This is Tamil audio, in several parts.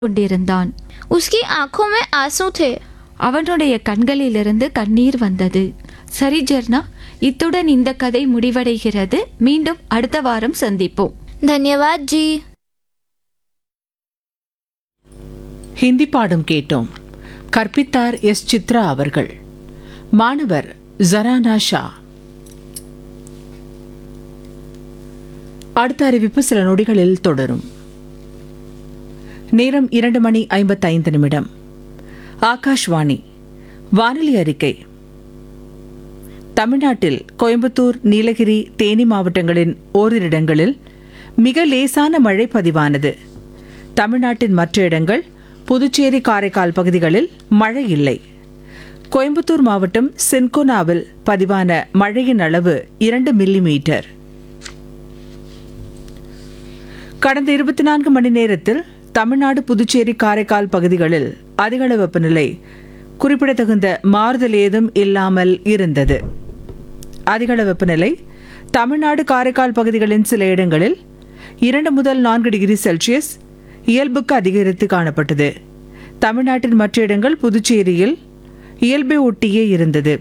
கொண்டிருந்தான் उसकी आंखों में आंसू थे அவனுடைய கண்களிலிருந்து கண்ணீர் வந்தது சரி ஜெர்னா இத்துடன் இந்த கதை முடிவடைகிறது மீண்டும் அடுத்த வாரம் சந்திப்போம் धन्यवाद जी ஹிந்தி பாடம் கேட்டோம் கற்பித்தார் எஸ் சித்ரா அவர்கள் மாணவர் ஜரானா ஷா அடுத்த அறிவிப்பு சில நொடிகளில் தொடரும் நேரம் இரண்டு மணி ஐம்பத்தைந்து நிமிடம் ஆகாஷ்வாணி வானொலி அறிக்கை தமிழ்நாட்டில் கோயம்புத்தூர் நீலகிரி தேனி மாவட்டங்களின் ஓரிரு இடங்களில் மிக லேசான மழை பதிவானது தமிழ்நாட்டின் மற்ற இடங்கள் புதுச்சேரி காரைக்கால் பகுதிகளில் மழை இல்லை கோயம்புத்தூர் மாவட்டம் சின்கோனாவில் பதிவான மழையின் அளவு இரண்டு மில்லி மீட்டர் கடந்த இருபத்தி நான்கு மணி நேரத்தில் தமிழ்நாடு புதுச்சேரி காரைக்கால் பகுதிகளில் அதிகளவு வெப்பநிலை குறிப்பிடத்தகுந்த மாறுதல் ஏதும் இல்லாமல் இருந்தது அதிகளவு வெப்பநிலை தமிழ்நாடு காரைக்கால் பகுதிகளின் சில இடங்களில் இரண்டு முதல் நான்கு டிகிரி செல்சியஸ் இயல்புக்கு அதிகரித்து காணப்பட்டது தமிழ்நாட்டின் மற்ற இடங்கள் புதுச்சேரியில் இயல்பை ஒட்டியே இருந்தது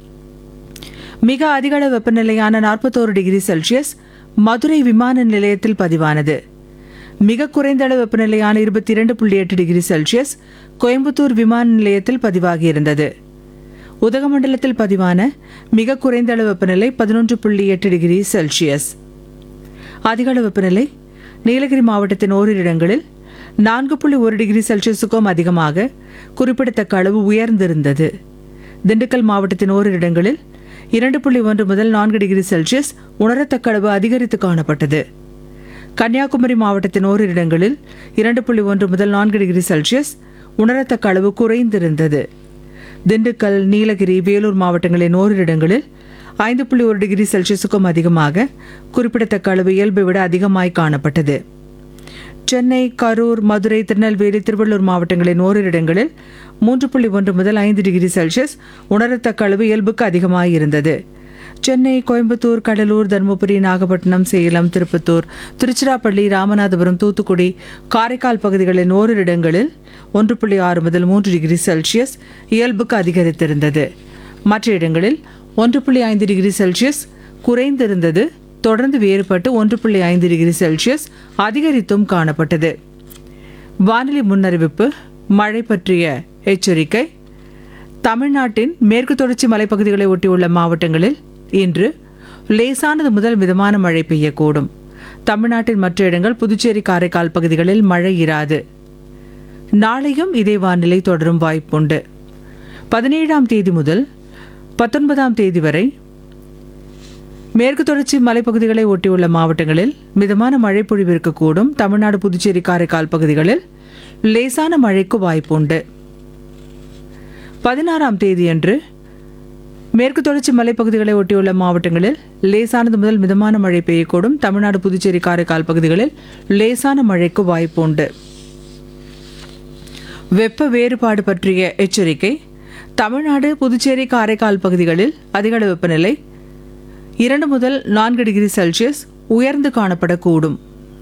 மிக அதிகளவு வெப்பநிலையான நாற்பத்தோரு டிகிரி செல்சியஸ் மதுரை விமான நிலையத்தில் பதிவானது மிக குறைந்த அளவு வெப்பநிலையான இருபத்தி இரண்டு புள்ளி எட்டு டிகிரி செல்சியஸ் கோயம்புத்தூர் விமான நிலையத்தில் பதிவாகியிருந்தது உதகமண்டலத்தில் பதிவான மிக குறைந்த அளவு வெப்பநிலை பதினொன்று புள்ளி எட்டு டிகிரி செல்சியஸ் அதிகளவு வெப்பநிலை நீலகிரி மாவட்டத்தின் ஓரிரு இடங்களில் நான்கு புள்ளி ஒரு டிகிரி செல்சியஸுக்கும் அதிகமாக குறிப்பிடத்தக்க அளவு உயர்ந்திருந்தது திண்டுக்கல் மாவட்டத்தின் ஓரிரு இடங்களில் இரண்டு புள்ளி ஒன்று முதல் நான்கு டிகிரி செல்சியஸ் உணரத்தக்க அளவு அதிகரித்து காணப்பட்டது கன்னியாகுமரி மாவட்டத்தின் ஓரிரு இடங்களில் இரண்டு புள்ளி ஒன்று முதல் நான்கு டிகிரி செல்சியஸ் உணரத்தக்க அளவு குறைந்திருந்தது திண்டுக்கல் நீலகிரி வேலூர் மாவட்டங்களின் ஓரிரு இடங்களில் ஐந்து புள்ளி ஒரு டிகிரி செல்சியஸுக்கும் அதிகமாக குறிப்பிடத்தக்க அளவு இயல்பை விட அதிகமாய் காணப்பட்டது சென்னை கரூர் மதுரை திருநெல்வேலி திருவள்ளூர் மாவட்டங்களின் ஓரிரு இடங்களில் மூன்று புள்ளி ஒன்று முதல் ஐந்து டிகிரி செல்சியஸ் உணரத்தக்க அளவு இயல்புக்கு அதிகமாக இருந்தது சென்னை கோயம்புத்தூர் கடலூர் தருமபுரி நாகப்பட்டினம் சேலம் திருப்பத்தூர் திருச்சிராப்பள்ளி ராமநாதபுரம் தூத்துக்குடி காரைக்கால் பகுதிகளின் ஓரிரு இடங்களில் ஒன்று புள்ளி ஆறு முதல் மூன்று டிகிரி செல்சியஸ் இயல்புக்கு அதிகரித்திருந்தது மற்ற இடங்களில் ஒன்று புள்ளி ஐந்து டிகிரி செல்சியஸ் குறைந்திருந்தது தொடர்ந்து வேறுபட்டு ஒன்று புள்ளி ஐந்து டிகிரி செல்சியஸ் அதிகரித்தும் காணப்பட்டது வானிலை முன்னறிவிப்பு மழை பற்றிய எச்சரிக்கை தமிழ்நாட்டின் மேற்கு தொடர்ச்சி மலைப்பகுதிகளை ஒட்டியுள்ள மாவட்டங்களில் இன்று லேசானது முதல் மிதமான மழை பெய்யக்கூடும் தமிழ்நாட்டின் மற்ற இடங்கள் புதுச்சேரி காரைக்கால் பகுதிகளில் மழை இராது நாளையும் இதே வானிலை தொடரும் வாய்ப்புண்டு பதினேழாம் தேதி முதல் பத்தொன்பதாம் தேதி வரை மேற்கு தொடர்ச்சி மலைப்பகுதிகளை ஒட்டியுள்ள மாவட்டங்களில் மிதமான மழை பொழிவு இருக்கக்கூடும் தமிழ்நாடு புதுச்சேரி காரைக்கால் பகுதிகளில் லேசான மழைக்கு வாய்ப்புண்டு பதினாறாம் தேதியன்று மேற்கு தொடர்ச்சி மலைப்பகுதிகளை ஒட்டியுள்ள மாவட்டங்களில் லேசானது முதல் மிதமான மழை பெய்யக்கூடும் தமிழ்நாடு புதுச்சேரி காரைக்கால் பகுதிகளில் லேசான மழைக்கு வாய்ப்புண்டு வெப்ப வேறுபாடு பற்றிய எச்சரிக்கை தமிழ்நாடு புதுச்சேரி காரைக்கால் பகுதிகளில் அதிகளவு வெப்பநிலை இரண்டு முதல் நான்கு டிகிரி செல்சியஸ் உயர்ந்து காணப்படக்கூடும்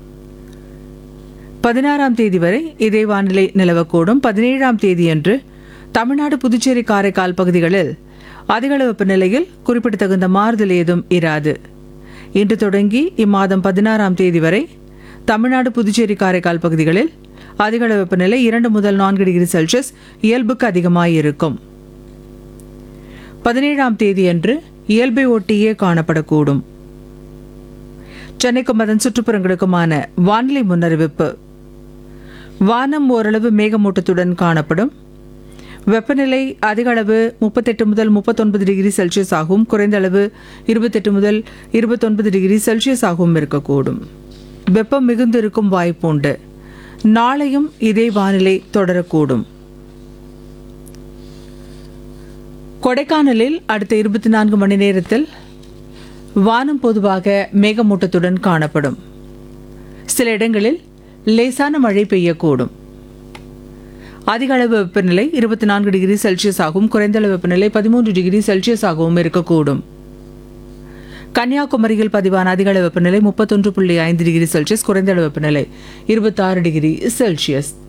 பதினாறாம் தேதி வரை இதே வானிலை நிலவக்கூடும் பதினேழாம் தேதியன்று தமிழ்நாடு புதுச்சேரி காரைக்கால் பகுதிகளில் அதிகளவு வெப்பநிலையில் குறிப்பிடத்தகுந்த மாறுதல் ஏதும் இராது இன்று தொடங்கி இம்மாதம் பதினாறாம் தேதி வரை தமிழ்நாடு புதுச்சேரி காரைக்கால் பகுதிகளில் அதிகளவு வெப்பநிலை இரண்டு முதல் நான்கு டிகிரி செல்சியஸ் இயல்புக்கு அதிகமாயிருக்கும் பதினேழாம் தேதியன்று இயல்பை ஒட்டியே காணப்படக்கூடும் சென்னைக்கும் அதன் சுற்றுப்புறங்களுக்குமான வானிலை முன்னறிவிப்பு வானம் ஓரளவு மேகமூட்டத்துடன் காணப்படும் வெப்பநிலை அதிக அளவு முப்பத்தெட்டு முதல் முப்பத்தொன்பது டிகிரி செல்சியஸ் ஆகவும் குறைந்த அளவு இருபத்தெட்டு முதல் இருபத்தொன்பது டிகிரி செல்சியஸ் ஆகவும் இருக்கக்கூடும் வெப்பம் மிகுந்து இருக்கும் வாய்ப்பு உண்டு நாளையும் இதே வானிலை தொடரக்கூடும் கொடைக்கானலில் அடுத்த இருபத்தி நான்கு மணி நேரத்தில் வானம் பொதுவாக மேகமூட்டத்துடன் காணப்படும் சில இடங்களில் லேசான மழை பெய்யக்கூடும் அதிக அளவு வெப்பநிலை இருபத்தி நான்கு டிகிரி செல்சியஸ் ஆகவும் குறைந்த அளவு வெப்பநிலை பதிமூன்று டிகிரி செல்சியஸ் ஆகவும் இருக்கக்கூடும் கன்னியாகுமரியில் பதிவான அதிக அளவு வெப்பநிலை முப்பத்தொன்று புள்ளி ஐந்து டிகிரி செல்சியஸ் குறைந்த அளவு வெப்பநிலை இருபத்தாறு டிகிரி செல்சியஸ்